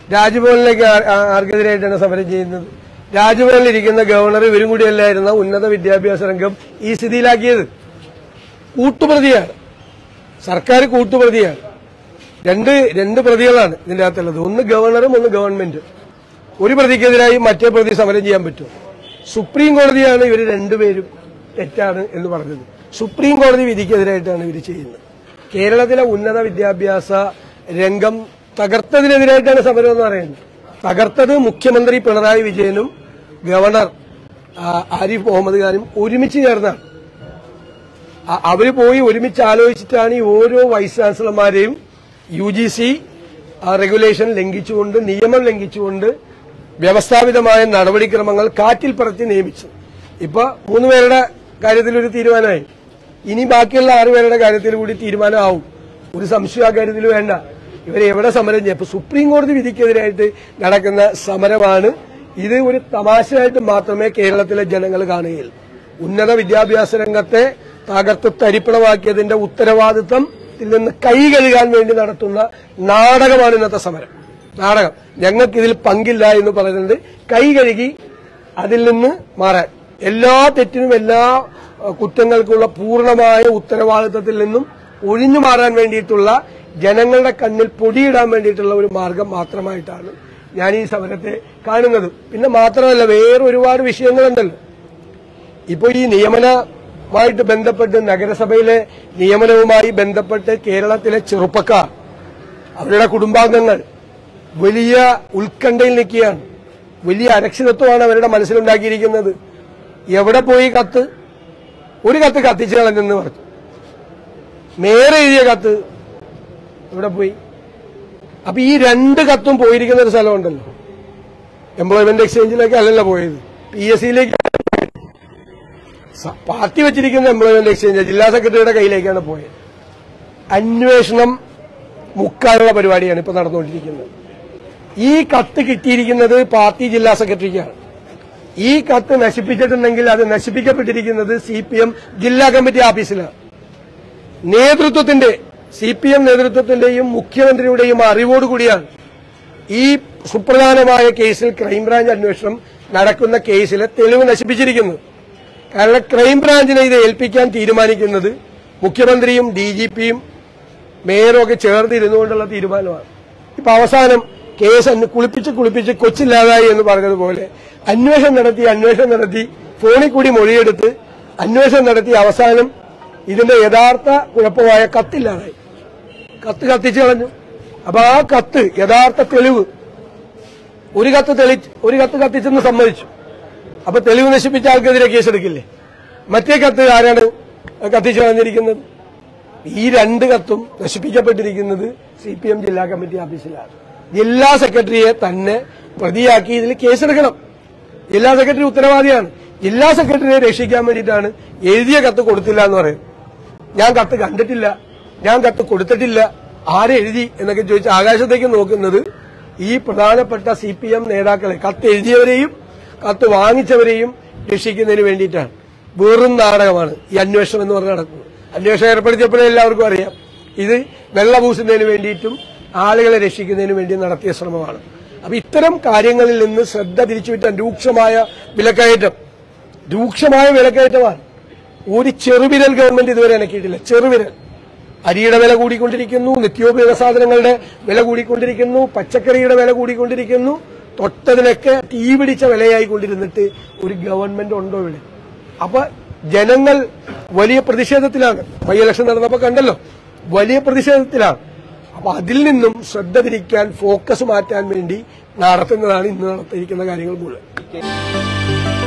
രാജ്ഭവനിലേക്ക് ആ- ആ- ആർക്കെതിരായിട്ടാണ് സമരം ചെയ്യുന്നത് രാജ്ഭവനിൽ ഇരിക്കുന്ന ഗവർണർ ഇവരും കൂടിയല്ലായിരുന്ന ഉന്നത വിദ്യാഭ്യാസ രംഗം ഈ സ്ഥിതിയിലാക്കിയത് കൂട്ടുപ്രതിയാണ് സർക്കാർ കൂട്ടുപ്രതിയാണ് രണ്ട് രണ്ട് പ്രതികളാണ് ഇതിന്റെ അകത്തുള്ളത് ഒന്ന് ഗവർണറും ഒന്ന് ഗവൺമെന്റും ഒരു പ്രതിക്കെതിരായി മറ്റേ പ്രതി സമരം ചെയ്യാൻ പറ്റും സുപ്രീം കോടതിയാണ് ഇവർ രണ്ടുപേരും തെറ്റാണ് എന്ന് പറഞ്ഞത് സുപ്രീം കോടതി വിധിക്കെതിരായിട്ടാണ് ഇവർ ചെയ്യുന്നത് കേരളത്തിലെ ഉന്നത വിദ്യാഭ്യാസ രംഗം തകർത്തതിനെതിരായിട്ടാണ് സമരം എന്ന് പറയുന്നത് തകർത്തത് മുഖ്യമന്ത്രി പിണറായി വിജയനും ഗവർണർ ആ, ആരിഫ് മുഹമ്മദ് ഖാനും ഒരുമിച്ച് ചേർന്നാണ് അ- അവര് പോയി ഒരുമിച്ച് ആലോചിച്ചിട്ടാണ് ഈ ഓരോ വൈസ് ചാൻസലർമാരെയും യു ജി സി റെഗുലേഷൻ ലംഘിച്ചുകൊണ്ട് നിയമം ലംഘിച്ചുകൊണ്ട് വ്യവസ്ഥാപിതമായ നടപടിക്രമങ്ങൾ കാറ്റിൽ പറത്തി നിയമിച്ചത് ഇപ്പൊ മൂന്ന് പേരുടെ കാര്യത്തിൽ ഒരു തീരുമാനമായി ഇനി ബാക്കിയുള്ള ആറ് പേരുടെ കാര്യത്തിൽ കൂടി തീരുമാനമാവും ഒരു സംശയം ആ കാര്യത്തിൽ വേണ്ട ഇവരെ എവിടെ സമരം ചെയ്യാം ഇപ്പൊ സുപ്രീം കോടതി വിധിക്കെതിരായിട്ട് നടക്കുന്ന സമരമാണ് ഇത് ഒരു തമാശയായിട്ട് മാത്രമേ കേരളത്തിലെ ജനങ്ങൾ കാണുകയുള്ളൂ ഉന്നത വിദ്യാഭ്യാസ രംഗത്തെ തകർത്ത് തരിപ്പണമാക്കിയതിന്റെ ഉത്തരവാദിത്വത്തിൽ നിന്ന് കൈ കഴുകാൻ വേണ്ടി നടത്തുന്ന നാടകമാണ് ഇന്നത്തെ സമരം നാടകം ഞങ്ങൾക്ക് ഇതിൽ പങ്കില്ല എന്ന് പറയുന്നത് കൈ കഴുകി അതിൽ നിന്ന് മാറാൻ എല്ലാ തെറ്റിനും എല്ലാ അഹ്, കുറ്റങ്ങൾക്കുള്ള പൂർണ്ണമായ ഉത്തരവാദിത്തത്തിൽ നിന്നും ഒഴിഞ്ഞു മാറാൻ വേണ്ടിയിട്ടുള്ള ജനങ്ങളുടെ കണ്ണിൽ പൊടിയിടാൻ വേണ്ടിയിട്ടുള്ള ഒരു മാർഗം മാത്രമായിട്ടാണ് ഞാൻ ഈ സമരത്തെ കാണുന്നത് പിന്നെ മാത്രമല്ല വേറെ ഒരുപാട് വിഷയങ്ങളുണ്ടല്ലോ ഇപ്പൊ ഈ നിയമനവുമായിട്ട് ബന്ധപ്പെട്ട് നഗരസഭയിലെ നിയമനവുമായി ബന്ധപ്പെട്ട് കേരളത്തിലെ ചെറുപ്പക്കാർ അവരുടെ കുടുംബാംഗങ്ങൾ വലിയ ഉത്കണ്ഠയിൽ നിൽക്കുകയാണ് വലിയ അരക്ഷിതത്വമാണ് അവരുടെ മനസ്സിലുണ്ടാക്കിയിരിക്കുന്നത് എവിടെ പോയി കത്ത് ഒരു കത്ത് കത്തിച്ചു കളഞ്ഞെന്ന് പറഞ്ഞു നേരെ എഴുതിയ കത്ത് ഇവിടെ പോയി അപ്പൊ ഈ രണ്ട് കത്തും പോയിരിക്കുന്ന ഒരു സ്ഥലമുണ്ടല്ലോ എംപ്ലോയ്മെന്റ് എക്സ്ചേഞ്ചിലേക്ക് അല്ലല്ലോ പോയത് പി എസ് സിയിലേക്ക് സ- പാർട്ടി വെച്ചിരിക്കുന്ന എംപ്ലോയ്മെന്റ് എക്സ്ചേഞ്ച് ജില്ലാ സെക്രട്ടറിയുടെ കയ്യിലേക്കാണ് പോയത് അന്വേഷണം മുക്കാനുള്ള പരിപാടിയാണ് ഇപ്പൊ നടന്നുകൊണ്ടിരിക്കുന്നത് ഈ കത്ത് കിട്ടിയിരിക്കുന്നത് പാർട്ടി ജില്ലാ സെക്രട്ടറിക്കാണ് ഈ കത്ത് നശിപ്പിച്ചിട്ടുണ്ടെങ്കിൽ അത് നശിപ്പിക്കപ്പെട്ടിരിക്കുന്നത് സി പി എം ജില്ലാ കമ്മിറ്റി ഓഫീസിലാണ് നേതൃത്വത്തിന്റെ സി പി എം നേതൃത്വത്തിന്റെയും മുഖ്യമന്ത്രിയുടെയും അറിവോടുകൂടിയാണ് ഈ സുപ്രധാനമായ കേസിൽ ക്രൈംബ്രാഞ്ച് അന്വേഷണം നടക്കുന്ന കേസിലെ തെളിവ് നശിപ്പിച്ചിരിക്കുന്നത് കാരണം ക്രൈംബ്രാഞ്ചിനെ ഇത് ഏൽപ്പിക്കാൻ തീരുമാനിക്കുന്നത് മുഖ്യമന്ത്രിയും ഡി ജി പിയും മേയറും ഒക്കെ ചേർന്നിരുന്നുകൊണ്ടുള്ള തീരുമാനമാണ് ഇപ്പൊ അവസാനം കേസ് അന്വ കുളിപ്പിച്ച് കുളിപ്പിച്ച് കൊച്ചില്ലാതായി എന്ന് പറഞ്ഞതുപോലെ അന്വേഷണം നടത്തി അന്വേഷണം നടത്തി ഫോണിൽ കൂടി മൊഴിയെടുത്ത് അന്വേഷണം നടത്തി അവസാനം ഇതിന്റെ യഥാർത്ഥ കുഴപ്പമായ കത്തില്ലാതായി കത്ത് കത്തിച്ചു കളഞ്ഞു അപ്പൊ ആ കത്ത് യഥാർത്ഥ തെളിവ് ഒരു കത്ത് തെളി ഒരു കത്ത് കത്തിച്ചെന്ന് സമ്മതിച്ചു അപ്പൊ തെളിവ് നശിപ്പിച്ച ആൾക്കെതിരെ കേസെടുക്കില്ലേ മറ്റേ കത്ത് ആരാണ് കത്തിച്ചു കളഞ്ഞിരിക്കുന്നത് ഈ രണ്ട് കത്തും നശിപ്പിക്കപ്പെട്ടിരിക്കുന്നത് സി പി എം ജില്ലാ കമ്മിറ്റി ഓഫീസിലാണ് ജില്ലാ സെക്രട്ടറിയെ തന്നെ പ്രതിയാക്കി ഇതിൽ കേസെടുക്കണം ജില്ലാ സെക്രട്ടറി ഉത്തരവാദിയാണ് ജില്ലാ സെക്രട്ടറിയെ രക്ഷിക്കാൻ വേണ്ടിയിട്ടാണ് എഴുതിയ കത്ത് കൊടുത്തില്ല എന്ന് പറയുന്നത് ഞാൻ കത്ത് കണ്ടിട്ടില്ല ഞാൻ കത്ത് കൊടുത്തിട്ടില്ല ആരെഴുതി എന്നൊക്കെ ചോദിച്ച് ആകാശത്തേക്ക് നോക്കുന്നത് ഈ പ്രധാനപ്പെട്ട സി പി എം നേതാക്കളെ കത്ത് എഴുതിയവരെയും കത്ത് വാങ്ങിച്ചവരെയും രക്ഷിക്കുന്നതിന് വേണ്ടിയിട്ടാണ് വെറും നാടകമാണ് ഈ അന്വേഷണം എന്ന് പറഞ്ഞ് നടക്കുന്നത് അന്വേഷണം ഏർപ്പെടുത്തിയപ്പോഴേ എല്ലാവർക്കും അറിയാം ഇത് വെള്ളപൂശുന്നതിന് വേണ്ടിയിട്ടും ആളുകളെ രക്ഷിക്കുന്നതിന് വേണ്ടി നടത്തിയ ശ്രമമാണ് അപ്പൊ ഇത്തരം കാര്യങ്ങളിൽ നിന്ന് ശ്രദ്ധ തിരിച്ചുവിറ്റാൻ രൂക്ഷമായ വിലക്കയറ്റം രൂക്ഷമായ വിലക്കയറ്റമാണ് ഒരു ചെറുവിരൽ ഗവൺമെന്റ് ഇതുവരെ അനക്കിയിട്ടില്ല ചെറുവിരൽ അരിയുടെ വില കൂടിക്കൊണ്ടിരിക്കുന്നു നിത്യോപയോഗ സാധനങ്ങളുടെ വില കൂടിക്കൊണ്ടിരിക്കുന്നു പച്ചക്കറിയുടെ വില കൂടിക്കൊണ്ടിരിക്കുന്നു തൊട്ടതിനൊക്കെ തീ പിടിച്ച വിലയായിക്കൊണ്ടിരുന്നിട്ട് ഒരു ഗവൺമെന്റ് ഉണ്ടോ ഇവിടെ അപ്പൊ ജനങ്ങൾ വലിയ പ്രതിഷേധത്തിലാണ് ബൈ ഇലക്ഷൻ നടന്നപ്പോ കണ്ടല്ലോ വലിയ പ്രതിഷേധത്തിലാണ് അപ്പൊ അതിൽ നിന്നും ശ്രദ്ധ തിരിക്കാൻ ഫോക്കസ് മാറ്റാൻ വേണ്ടി നടത്തുന്നതാണ് ഇന്ന് നടത്തിയിരിക്കുന്ന കാര്യങ്ങൾ മുഴുവൻ